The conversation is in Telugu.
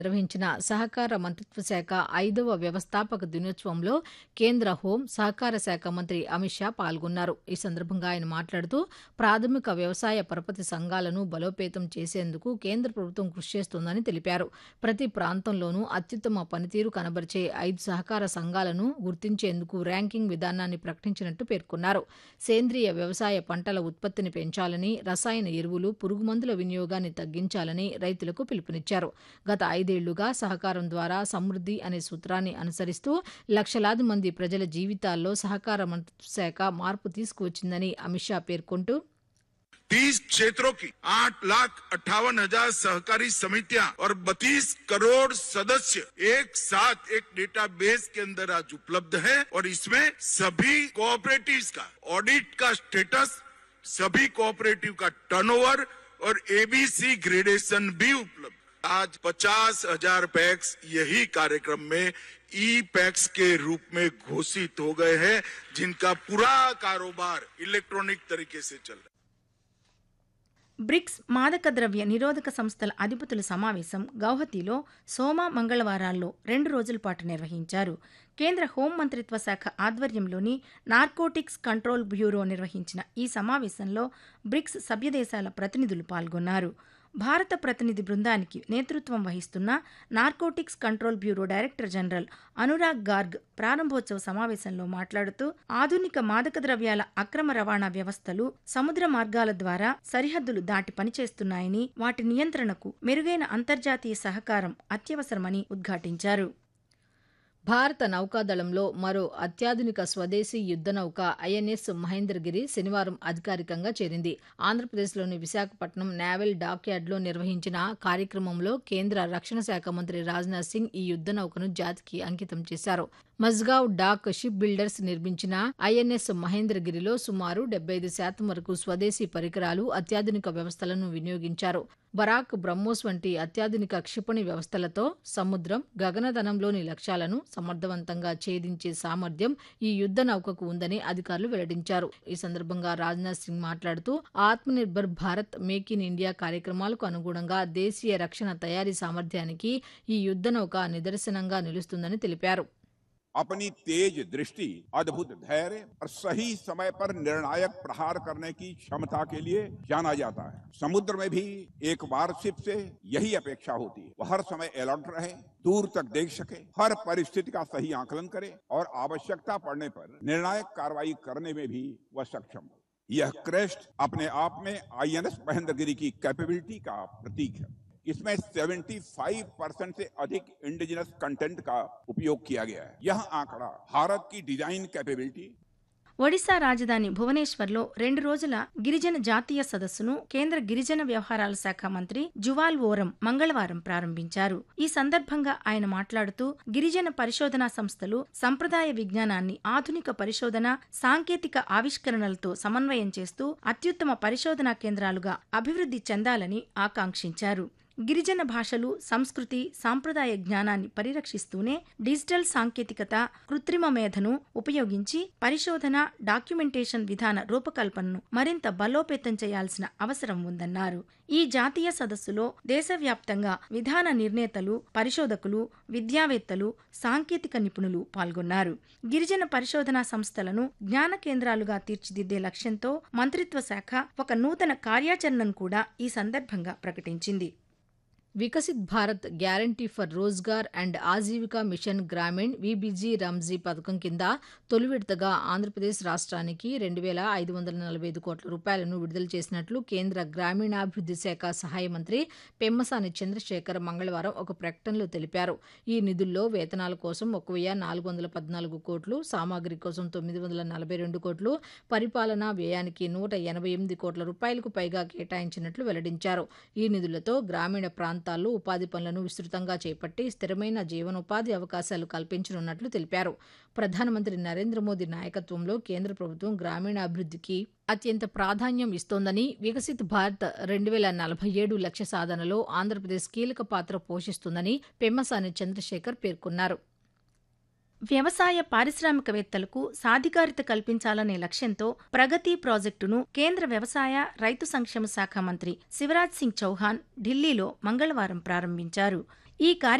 నిర్వహించిన సహకార మంత్రిత్వ శాఖ ఐదవ వ్యవస్థాపక దినోత్సవంలో కేంద్ర హోం సహకార శాఖ మంత్రి అమిత్ షా పాల్గొన్నారు ఈ సందర్భంగా ఆయన మాట్లాడుతూ ప్రాథమిక వ్యవసాయ పరపతి సంఘాలను బలోపేతం చేసేందుకు కేంద్ర ప్రభుత్వం కృషి చేస్తోందని తెలిపారు ప్రతి ప్రాంతంలోనూ అత్యుత్తమ పనితీరు కనబరిచే ఐదు సహకార సంఘాలను గుర్తించేందుకు ర్యాంకింగ్ విధానాన్ని ప్రకటించినట్టు పేర్కొన్నారు సేంద్రియ వ్యవసాయ పంటల ఉత్పత్తిని పెంచాలని రసాయన ఎరువులు పురుగుమందుల వినియోగాన్ని తగ్గించాలని రైతులకు పిలుపునిచ్చారు గత ఐదేళ్లుగా సహకారం ద్వారా సమృద్ధి అనే సూత్రాన్ని అనుసరిస్తూ లక్షలాది మంది ప్రజల జీవితాల్లో సహకార మంత్రిత్వ శాఖ మార్పు తీసుకువచ్చిందని అమిత్ షా పేర్కొంటూ तीस क्षेत्रों की आठ लाख अट्ठावन हजार सहकारी समितियां और बत्तीस करोड़ सदस्य एक साथ एक डेटाबेस के अंदर आज उपलब्ध है और इसमें सभी कोऑपरेटिव्स का ऑडिट का स्टेटस सभी कोऑपरेटिव का टर्नओवर और एबीसी ग्रेडेशन भी उपलब्ध आज पचास हजार पैक्स यही कार्यक्रम में ई पैक्स के रूप में घोषित हो गए हैं जिनका पूरा कारोबार इलेक्ट्रॉनिक तरीके से चल रहा है బ్రిక్స్ మాదక ద్రవ్య నిరోధక సంస్థల అధిపతుల సమావేశం గౌహతిలో సోమ మంగళవారాల్లో రెండు రోజుల పాటు నిర్వహించారు కేంద్ర హోం మంత్రిత్వ శాఖ ఆధ్వర్యంలోని నార్కోటిక్స్ కంట్రోల్ బ్యూరో నిర్వహించిన ఈ సమావేశంలో బ్రిక్స్ సభ్యదేశాల ప్రతినిధులు పాల్గొన్నారు భారత ప్రతినిధి బృందానికి నేతృత్వం వహిస్తున్న narcotics control bureau director general Anurag Garg ప్రారంభోత్సవ సమావేశంలో మాట్లాడుతూ ఆధునిక మాదక ద్రవ్యాల అక్రమ రవాణా వ్యవస్థలు సముద్ర మార్గాల ద్వారా సరిహద్దులు దాటి పనిచేస్తున్నాయని వాటి నియంత్రణకు మెరుగైన అంతర్జాతీయ సహకారం అత్యవసరమని ఉద్ఘాటించారు భారత నౌకాదళంలో మరో అత్యాధునిక స్వదేశీ యుద్ధ నౌక ఐఎన్ఎస్ మహేంద్రగిరి శనివారం అధికారికంగా చేరింది ఆంధ్రప్రదేశ్లోని విశాఖపట్నం నేవల్ డాక్యార్డ్లో నిర్వహించిన కార్యక్రమంలో కేంద్ర రక్షణ శాఖ మంత్రి రాజ్నాథ్ సింగ్ ఈ యుద్ధ నౌకను జాతికి అంకితం చేశారు మజ్గావ్ డాక్ షిప్ బిల్డర్స్ నిర్మించిన ఐఎన్ఎస్ మహేంద్రగిరిలో సుమారు డెబ్బై ఐదు శాతం వరకు స్వదేశీ పరికరాలు అత్యాధునిక వ్యవస్థలను వినియోగించారు బరాక్ బ్రహ్మోస్ వంటి అత్యాధునిక క్షిపణి వ్యవస్థలతో సముద్రం గగనతలంలోని లక్ష్యాలను సమర్థవంతంగా ఛేదించే సామర్థ్యం ఈ యుద్ధ నౌకకు ఉందని అధికారులు వెల్లడించారు ఈ సందర్భంగా రాజ్నాథ్ సింగ్ మాట్లాడుతూ Atmanirbhar Bharat make in India కార్యక్రమాలకు అనుగుణంగా దేశీయ రక్షణ తయారీ సామర్థ్యానికి ఈ యుద్ధ నౌక నిదర్శనంగా నిలుస్తుందని తెలిపారు अपनी तेज दृष्टि अद्भुत धैर्य और सही समय पर निर्णायक प्रहार करने की क्षमता के लिए जाना जाता है समुद्र में भी एक वारशिप से यही अपेक्षा होती है वह हर समय अलर्ट रहे दूर तक देख सके हर परिस्थिति का सही आकलन करे और आवश्यकता पड़ने पर निर्णायक कार्रवाई करने में भी वह सक्षम हो यह क्रेस्ट अपने आप में आईएनएस महेंद्रगिरी की कैपेबिलिटी का प्रतीक है इसमें 75 परसेंट से अधिक इंडिजिनस कंटेंट का उपयोग किया गया है यह आंकड़ा भारत की डिजाइन कैपेबिलिटी ఒడిశా రాజధాని భువనేశ్వర్లో రెండు రోజుల గిరిజన జాతీయ సదస్సును కేంద్ర గిరిజన వ్యవహారాల శాఖ మంత్రి జువాల్ ఓరం మంగళవారం ప్రారంభించారు ఈ సందర్భంగా ఆయన మాట్లాడుతూ గిరిజన పరిశోధనా సంస్థలు సంప్రదాయ విజ్ఞానాన్ని ఆధునిక పరిశోధన సాంకేతిక ఆవిష్కరణలతో సమన్వయం చేస్తూ అత్యుత్తమ పరిశోధనా కేంద్రాలుగా అభివృద్ధి చెందాలని ఆకాంక్షించారు గిరిజన భాషలు సంస్కృతి సాంప్రదాయ జ్ఞానాన్ని పరిరక్షిస్తూనే డిజిటల్ సాంకేతికత కృత్రిమ మేధను ఉపయోగించి పరిశోధన డాక్యుమెంటేషన్ విధాన రూపకల్పనను మరింత బలోపేతం చేయాల్సిన అవసరం ఉందన్నారు ఈ జాతీయ సదస్సులో దేశవ్యాప్తంగా విధాన నిర్ణేతలు పరిశోధకులు విద్యావేత్తలు సాంకేతిక నిపుణులు పాల్గొన్నారు గిరిజన పరిశోధనా సంస్థలను జ్ఞాన కేంద్రాలుగా తీర్చిదిద్దే లక్ష్యంతో మంత్రిత్వ శాఖ ఒక నూతన కార్యాచరణను కూడా ఈ సందర్భంగా ప్రకటించింది Viksit Bharat guarantee for Rozgar and Ajeevika mission Gramin విబిజీ రంజీ పథకం కింద తొలి విడతగా ఆంధ్రప్రదేశ్ రాష్ట్రానికి రెండు వేల ఐదు వందల నలభై ఐదు కోట్ల రూపాయలను విడుదల చేసినట్లు కేంద్ర గ్రామీణాభివృద్ధి శాఖ సహాయ మంత్రి పెమ్మసాని చంద్రశేఖర్ మంగళవారం ఒక ప్రకటనలో తెలిపారు ఈ నిధుల్లో వేతనాల కోసం ఒక వెయ్యి నాలుగు వందల పద్నాలుగు కోట్లు సామాగ్రి కోసం తొమ్మిది వందల నలభై రెండు కోట్లు పరిపాలనా వ్యయానికి నూట ఎనభై ఎనిమిది కోట్ల రూపాయలకు పైగా కేటాయించినట్లు వెల్లడించారు ఈ నిధులతో గ్రామీణ ప్రాంత ప్రాంతాల్లో ఉపాధి పనులను విస్తృతంగా చేపట్టి స్థిరమైన జీవనోపాధి అవకాశాలు కల్పించనున్నట్లు తెలిపారు ప్రధానమంత్రి నరేంద్ర మోదీ నాయకత్వంలో కేంద్ర ప్రభుత్వం గ్రామీణాభివృద్ధికి అత్యంత ప్రాధాన్యం ఇస్తోందని వికసిత్ భారత్ రెండు వేల నలభై ఏడు లక్ష్య సాధనలో ఆంధ్రప్రదేశ్ కీలక పాత్ర పోషిస్తుందని పెమ్మసాని చంద్రశేఖర్ పేర్కొన్నారు వ్యవసాయ పారిశ్రామికవేత్తలకు సాధికారిత కల్పించాలనే లక్ష్యంతో ప్రగతి ప్రాజెక్టును కేంద్ర వ్యవసాయ రైతు సంక్షేమ శాఖ మంత్రి శివరాజ్ సింగ్ చౌహాన్ ఢిల్లీలో మంగళవారం ప్రారంభించారు ఈ కార్య